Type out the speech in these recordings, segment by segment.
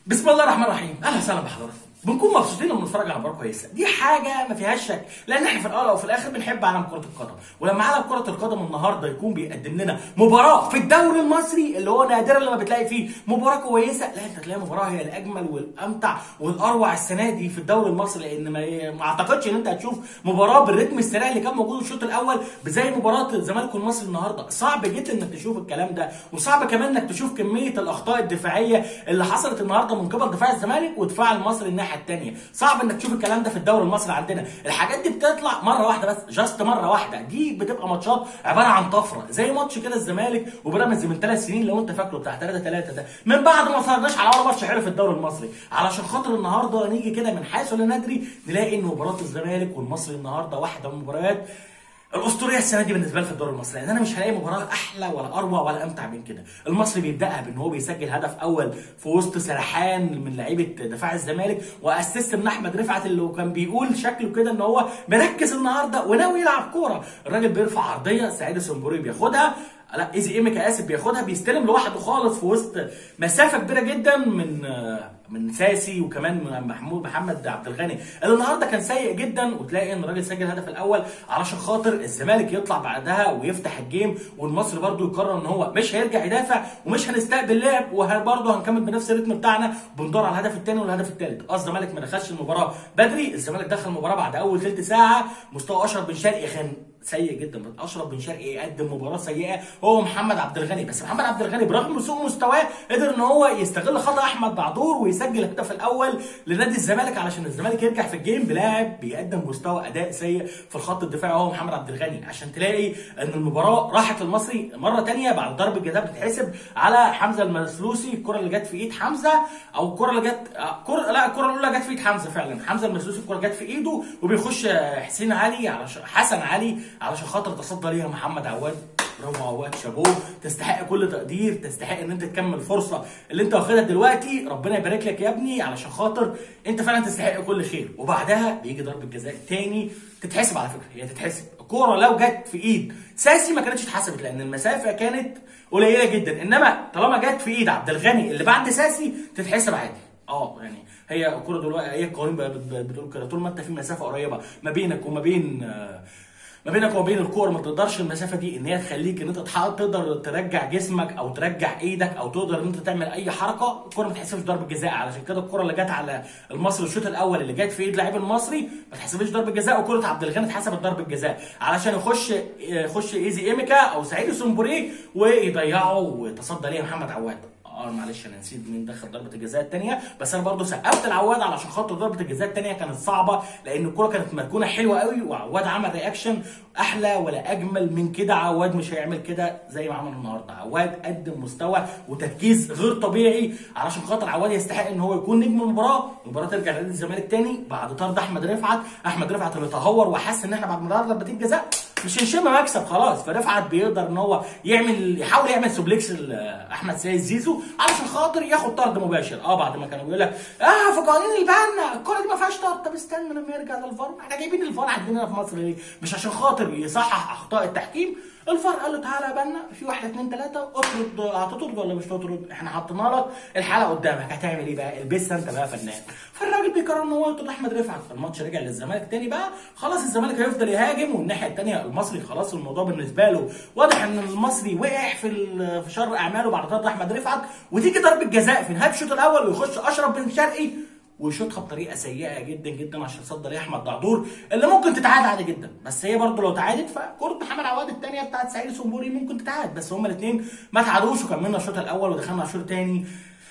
بسم الله الرحمن الرحيم اهلا وسهلا بحضراتكم بنكون مبسوطين لما بنتفرج على مباراه كويسه دي حاجه ما فيهاش شك لان احنا في الاول او في الاخر بنحب عالم كره القدم ولما عالم كره القدم النهارده يكون بيقدم لنا مباراه في الدوري المصري اللي هو نادرا لما بتلاقي فيه مباراه كويسه لا انت تلاقي مباراه هي الاجمل والامتع والاروع السنه دي في الدوري المصري لان ما, ما اعتقدش ان انت هتشوف مباراه بالريتم السريع اللي كان موجود الشوط الاول زي مباراه الزمالك والمصري النهارده صعب جدا انك تشوف الكلام ده وصعب كمان انك تشوف كميه الاخطاء الدفاعيه اللي حصلت النهارده من قبل دفاع الزمالك ودفاع المصري الناحيه الثانيه صعب انك تشوف الكلام ده في الدوري المصري عندنا الحاجات دي بتطلع مره واحده بس جاست مره واحده دي بتبقى ماتشات عباره عن طفره زي ماتش كده الزمالك وبيراميدز من ثلاث سنين لو انت فاكره بتاع 3 3 ده من بعد ما اتفرجناش على ولا ماتش حلو في الدوري المصري علشان خاطر النهارده نيجي كده من حيث لا ندري نلاقي ان مباراه الزمالك والمصري النهارده واحده من المباريات الاسطوريه السنه دي بالنسبه لي في الدوري المصري لان انا مش هلاقي مباراه احلى ولا اروع ولا امتع من كده المصري بيبداها بان هو بيسجل هدف اول في وسط سرحان من لعيبه دفاع الزمالك واسيست من احمد رفعت اللي كان بيقول شكله كده ان هو مركز النهارده وناوي يلعب كوره الراجل بيرفع عرضيه سعيد السنبوري بياخدها لا ايزي ايميكا اسف بياخدها بيستلم لوحده خالص في وسط مسافه كبيره جدا من من ساسي وكمان من محمود محمد عبد الغني اللي النهارده كان سيء جدا وتلاقي ان الراجل سجل الهدف الاول علشان خاطر الزمالك يطلع بعدها ويفتح الجيم والمصري برده يقرر ان هو مش هيرجع يدافع ومش هنستقبل لعب وبرده هنكمل بنفس الريتم بتاعنا وبندور على الهدف الثاني والهدف الثالث اه الزمالك ما دخلش المباراه بدري الزمالك دخل المباراه بعد اول ثلث ساعه مستوى اشرف بن شرقي كان سيء جدا اشرف بن شرقي يقدم مباراه سيئه هو محمد عبد الغني بس محمد عبد الغني برغم سوء مستواه قدر ان هو يستغل خطا احمد بعدور ويسجل الهدف الاول لنادي الزمالك علشان الزمالك يرجع في الجيم بلاعب بيقدم مستوى اداء سيء في الخط الدفاعي هو محمد عبد الغني عشان تلاقي ان المباراه راحت المصري مره ثانيه بعد ضربه جزاء بتتحسب على حمزه المسلوسي الكره اللي جت في ايد حمزه او الكره اللي جت كرة لا الكره الاولى جت في ايد حمزه فعلا حمزه المسلوسي الكره جت في ايده وبيخش حسين علي علشان حسن علي علشان خاطر تصدى ليها محمد عواد برافو عواد شابوه تستحق كل تقدير تستحق ان انت تكمل الفرصه اللي انت واخدها دلوقتي ربنا يبارك لك يا ابني علشان خاطر انت فعلا تستحق كل خير وبعدها بيجي ضربه جزاء تاني تتحسب على فكره هي تتحسب الكوره لو جت في ايد ساسي ما كانتش اتحسبت لان المسافه كانت قليله جدا انما طالما جت في ايد عبد الغني اللي بعد ساسي تتحسب عادي اه يعني هي الكوره دلوقتي هي القوانين بتقول كده طول ما انت في مسافه قريبه ما بينك وما بين آه ما بينك وما بين الكوره ما تقدرش المسافه دي ان هي تخليك ان انت تقدر ترجع جسمك او ترجع ايدك او تقدر ان انت تعمل اي حركه الكوره ما تحسبش ضربه جزاء علشان كده الكوره اللي جت على المصري الشوط الاول اللي جت في ايد لاعب المصري ما تحسبش ضربه جزاء وكره عبد الغني اتحسبت ضربه جزاء علشان يخش يخش ايزي ايميكا او سعيد سومبوري ويضيعه وتصدى ليه محمد عواد اه معلش انا نسيت مين دخل ضربه الجزاء الثانيه بس انا برضو سقفت العواد علشان خاطر ضربه الجزاء الثانيه كانت صعبه لان الكره كانت مركونه حلوه قوي وعواد عمل رياكشن احلى ولا اجمل من كده عواد مش هيعمل كده زي ما عمل النهارده عواد قدم مستوى وتركيز غير طبيعي علشان خاطر عواد يستحق ان هو يكون نجم المباراه المباراه ترجع لنادي الزمالك تاني بعد طرد احمد رفعت احمد رفعت اللي تهور وحس ان احنا بعد ما ضربه الجزاء مش هنشم مكسب خلاص فرفعت بيقدر ان هو يعمل يحاول يعمل سوبليكس لاحمد سيد زيزو علشان خاطر ياخد طرد مباشر اه بعد ما كانوا بيقول لك اه في قوانين البنا الكره دي ما فيهاش طرد طب استنى لما يرجع للفار احنا جايبين الفار عندنا في مصر ليه؟ مش عشان خاطر يصحح اخطاء التحكيم الفار قال له تعالى يا بنا في واحد اثنين ثلاثه اطرد هتطرد ولا مش هتطرد؟ احنا حطينا لك الحلقه قدامك هتعمل ايه بقى؟ البسها انت بقى فنان. فالراجل بيقرر ان هو يطرد احمد رفعت الماتش رجع للزمالك تاني بقى خلاص الزمالك هيفضل يهاجم والناحيه الثانيه المصري خلاص الموضوع بالنسبه له واضح ان المصري وقع في في شر اعماله بعد طرد احمد رفعت وتيجي ضربه جزاء في نهايه الشوط الاول ويخش اشرف بن شرقي ويشوطها بطريقه سيئه جدا جدا عشان يصدر ليها احمد دعدور اللي ممكن تتعاد عادي جدا بس هي برده لو تعادت فكره محمد عواد الثانيه بتاعت سعيد سمبوري ممكن تتعاد بس هما الاثنين ما تعادوش وكملنا الشوط الاول ودخلنا الشوط الثاني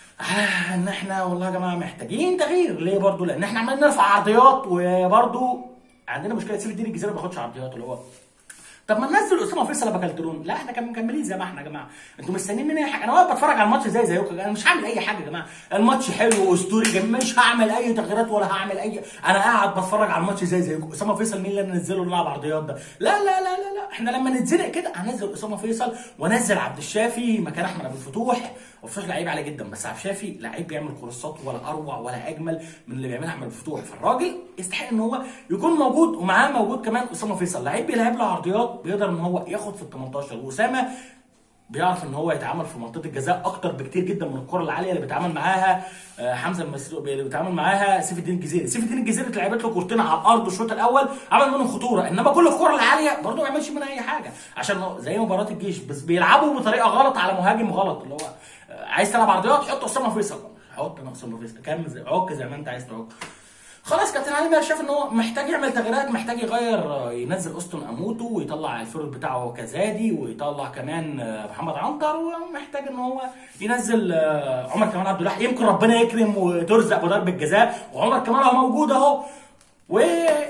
آه ان احنا والله يا جماعه محتاجين تغيير ليه برده لان احنا عمالين نرفع عرضيات وبرده عندنا مشكله سيف الدين الجزيره ما بياخدش عرضيات اللي هو طب ما ننزل اسامه فيصل ابو كالترون لا احنا كنا مكملين زي ما احنا يا جماعه انتوا مستنيين مني اي حاجه انا واقف بتفرج على الماتش زي زيكم انا مش هعمل اي حاجه يا جماعه الماتش حلو واسطوري جميل مش هعمل اي تغييرات ولا هعمل اي انا قاعد بتفرج على الماتش زي زيكم اسامه فيصل مين اللي ننزله نلعب عرضيات ده لا لا لا لا لا احنا لما نتزنق كده هنزل اسامه فيصل وانزل عبد الشافي مكان احمد ابو الفتوح وفتوح لعيب عالي جدا بس عبد الشافي لعيب بيعمل كورسات ولا اروع ولا اجمل من اللي بيعملها احمد الفتوح فالراجل يستحق ان هو يكون موجود ومعاه موجود كمان اسامه فيصل لعيب بيلعب له عرضيات بيقدر ان هو ياخد في ال 18 واسامه بيعرف ان هو يتعامل في منطقه الجزاء اكتر بكتير جدا من الكره العاليه اللي بيتعامل معاها آه، حمزه المسلوق اللي بيتعامل معاها سيف الدين الجزيري سيف الدين الجزيري اتلعبت له كورتين على الارض الشوط الاول عمل منهم خطوره انما كل الكره العاليه برضه ما يعملش منها اي حاجه عشان هو زي مباراه الجيش بس بيلعبوا بطريقه غلط على مهاجم غلط اللي هو آه، عايز تلعب عرضيات حط اسامه فيصل حط انا اسامه فيصل كمل زي- عك زي ما انت عايز تعك خلاص كابتن علي ماهر شاف ان هو محتاج يعمل تغييرات محتاج يغير آه، ينزل استون اموتو ويطلع الفرد بتاعه كزادي ويطلع كمان آه، محمد عنتر ومحتاج ان هو ينزل آه، عمر كمال عبد الواحد يمكن ربنا يكرم وترزق بضربه جزاء وعمر كمال اهو موجود اهو و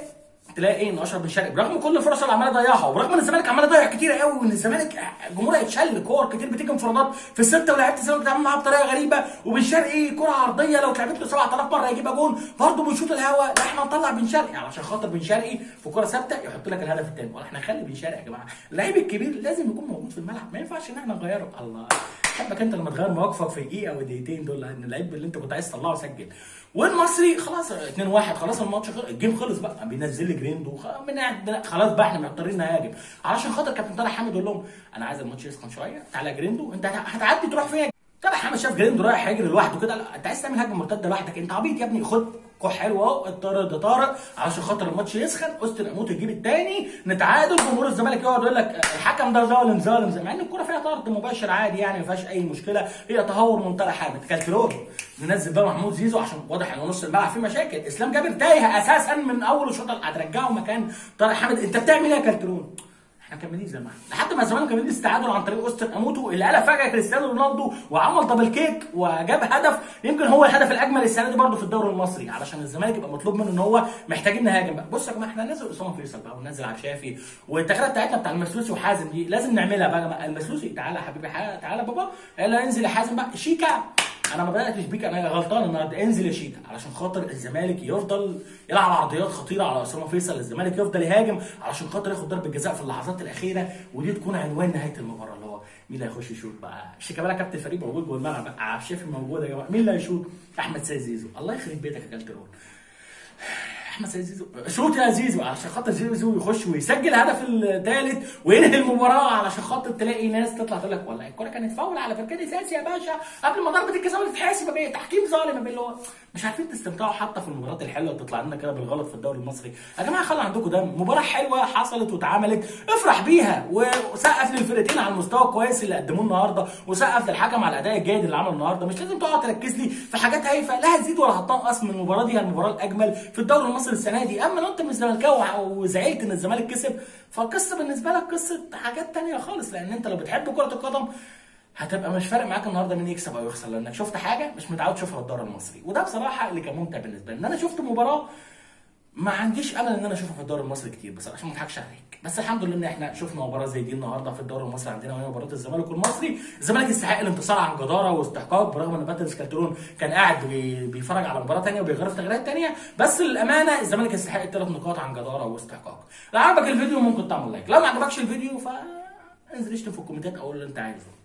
تلاقي ان اشرف بن شرقي برغم كل الفرص اللي عمال يضيعها وبرغم ان الزمالك عمال يضيع كتير قوي وان الزمالك الجمهور هيتشل كور كتير بتيجي انفرادات في السته ولاعيبه الزمالك بتتعامل معاها بطريقه غريبه وبن شرقي كره عرضيه لو اتلعبت له 7000 مره يجيبها جون برضه بنشوط الهوا لا احنا نطلع بن شرقي علشان خاطر بن شرقي في كره ثابته يحط لك الهدف الثاني ولا احنا نخلي بن شرقي يا جماعه اللعيب الكبير لازم يكون موجود في الملعب ما ينفعش ان احنا نغيره الله حبك انت لما تغير مواقفك في دقيقه او دقيقتين دول لان اللعيب اللي انت كنت عايز تطلعه سجل والمصري خلاص 2 1 خلاص الماتش خلص الجيم خلص بقى بينزل لي جريندو خلاص بنع- خلاص بقى احنا مضطرين نهاجم علشان خاطر كابتن طارق حامد يقول لهم انا عايز الماتش يسخن شويه تعالى يا جريندو انت هتعدي تروح فين طارق حامد شاف جريندو رايح يجري لوحده كده لا انت عايز تعمل هجمه مرتده لوحدك انت عبيط يا ابني خد كوح حلو اهو الطارق ده طارق علشان خاطر الماتش يسخن اوستن اموت يجيب الثاني نتعادل جمهور الزمالك يقعد يقول لك الحكم ده ظالم ظالم زي- مع ان الكوره فيها طرد مباشر عادي يعني ما فيهاش اي مشكله هي تهور من طارق حامد كالكلون ننزل بقى محمود زيزو عشان واضح ان نص الملعب فيه مشاكل اسلام جابر تايه اساسا من اول الشوط هترجعه مكان طارق حامد انت بتعمل ايه يا كالكلون احنا مكملين زي ما احنا لحد ما الزمالك كان استعادوا عن طريق اوستن اموتو اللي قلب فجاه كريستيانو رونالدو وعمل دبل كيك وجاب هدف يمكن هو الهدف الاجمل السنه دي برضه في الدوري المصري علشان الزمالك يبقى مطلوب منه ان هو محتاجين نهاجم بقى بص يا جماعه احنا هننزل اسامه فيصل بقى وننزل عبد الشافي والتغييرات بتاعتنا بتاع المسلوسي وحازم دي لازم نعملها بقى يا جماعه المسلوسي تعالى يا حبيبي ح- تعالى بابا يلا انزل يا حازم بقى شيكا انا ما بداتش بيك انا غلطان النهارده انزل يا شيكا علشان خاطر الزمالك يفضل يلعب عرضيات خطيره على اسامه فيصل الزمالك يفضل يهاجم علشان خاطر ياخد ضربه جزاء في اللحظات الاخيره ودي تكون عنوان نهايه المباراه اللي هو مين اللي هيخش يشوط بقى شيكابالا كابتن الفريق موجود جوه الملعب بقى عبد الشافي موجود يا جماعه مين اللي هيشوط احمد سيد زيزو الله يخرب بيتك يا كالترون احمد سيد زيزو شوط يا زيزو علشان خاطر زيزو يخش ويسجل الهدف الثالث وينهي المباراه علشان خاطر تلاقي ناس تطلع تقول لك والله الكوره كانت فاول على فركان اساسي يا باشا قبل ما ضربه الجزاء اللي تتحاسب بيه تحكيم ظالم اللي هو مش عارفين تستمتعوا حتى في المباريات الحلوه اللي تطلع لنا كده بالغلط في الدوري المصري يا جماعه خلوا عندكم دم مباراه حلوه حصلت واتعملت افرح بيها وسقف للفرقتين على المستوى الكويس اللي قدموه النهارده وسقف للحكم على الاداء الجيد اللي عمله النهارده مش لازم تقعد تركز لي في حاجات هايفه لا هتزيد ولا هتنقص من المباراه دي هي المباراه الاجمل في الدوري المصري السنه دي اما لو انت من الزمالكاوي وزعلت ان الزمالك كسب فالقصه بالنسبه لك قصه حاجات تانية خالص لان انت لو بتحب كره القدم هتبقى مش فارق معاك النهارده مين يكسب او يخسر لانك شفت حاجه مش متعود تشوفها في الدوري المصري وده بصراحه اللي كان ممتع بالنسبه لي ان انا شفت مباراه ما عنديش امل ان انا اشوفها في الدوري المصري كتير بس عشان ما اضحكش عليك بس الحمد لله ان احنا شفنا مباراه زي دي النهارده في الدوري المصري عندنا وهي مباراه الزمالك والمصري الزمالك يستحق الانتصار عن جداره واستحقاق برغم ان باتريس كالترون كان قاعد بي- بيتفرج على مباراه ثانيه وبيغير في تغييرات ثانيه بس للامانه الزمالك يستحق الثلاث نقاط عن جداره واستحقاق لو عجبك الفيديو ممكن تعمل لايك لو ما عجبكش الفيديو ف انزل اشتم في الكومنتات او اللي انت عايزه